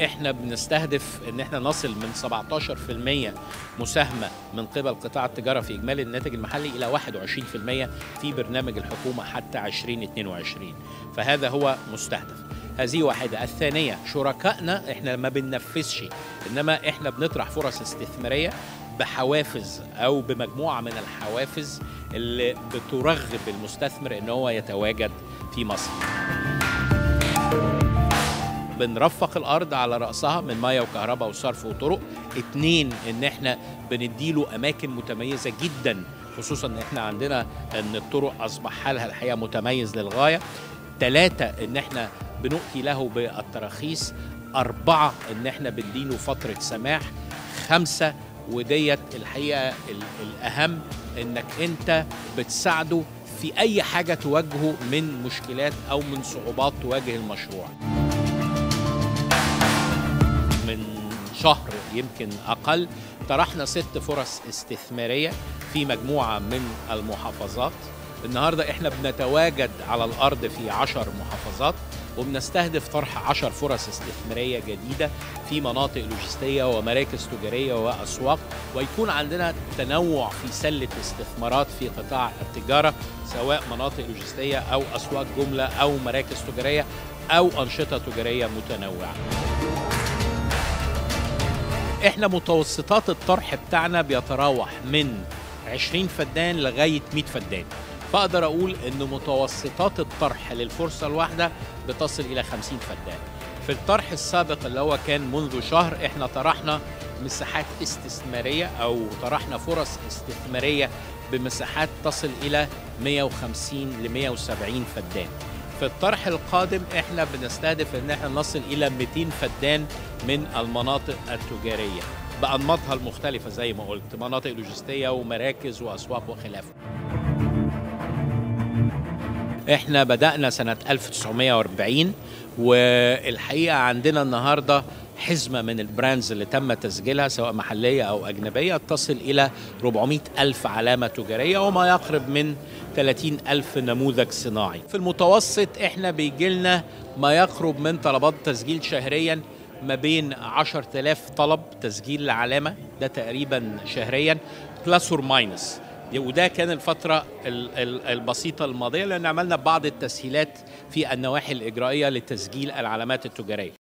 احنا بنستهدف ان احنا نصل من 17% مساهمه من قبل قطاع التجاره في اجمالي الناتج المحلي الى 21% في برنامج الحكومه حتى 2022 فهذا هو مستهدف هذه واحده الثانيه شركائنا احنا ما بننفذش انما احنا بنطرح فرص استثماريه بحوافز او بمجموعه من الحوافز اللي بترغب المستثمر ان هو يتواجد في مصر بنرفق الارض على راسها من ميه وكهرباء وصرف وطرق اتنين ان احنا بنديله اماكن متميزه جدا خصوصا ان احنا عندنا ان الطرق اصبح حالها الحقيقه متميز للغايه ثلاثة ان احنا بنؤتي له بالتراخيص أربعة إن إحنا بنديله فترة سماح خمسة وديت الحقيقة ال- الأهم إنك أنت بتساعده في أي حاجة تواجهه من مشكلات أو من صعوبات تواجه المشروع من شهر يمكن أقل طرحنا ست فرص استثمارية في مجموعة من المحافظات النهاردة احنا بنتواجد على الأرض في عشر محافظات وبنستهدف طرح عشر فرص استثمارية جديدة في مناطق لوجستية ومراكز تجارية وأسواق ويكون عندنا تنوع في سلة الاستثمارات في قطاع التجارة سواء مناطق لوجستية أو أسواق جملة أو مراكز تجارية أو أنشطة تجارية متنوعة احنا متوسطات الطرح بتاعنا بيتراوح من 20 فدان لغايه 100 فدان فاقدر اقول ان متوسطات الطرح للفرصه الواحده بتصل الى 50 فدان في الطرح السابق اللي هو كان منذ شهر احنا طرحنا مساحات استثماريه او طرحنا فرص استثماريه بمساحات تصل الى 150 ل 170 فدان في الطرح القادم احنا بنستهدف ان احنا نصل الى 200 فدان من المناطق التجاريه بانماطها المختلفه زي ما قلت مناطق لوجستيه ومراكز واسواق وخلافه احنا بدأنا سنة 1940 والحقيقة عندنا النهاردة حزمة من البراندز اللي تم تسجيلها سواء محلية أو أجنبية تصل إلى 400 ألف علامة تجارية وما يقرب من 30 ألف نموذج صناعي في المتوسط احنا بيجيلنا ما يقرب من طلبات تسجيل شهريا ما بين 10000 طلب تسجيل العلامة ده تقريبا شهريا بلس اور ماينس وده كان الفترة ال- ال- البسيطة الماضية لأن عملنا بعض التسهيلات في النواحي الإجرائية لتسجيل العلامات التجارية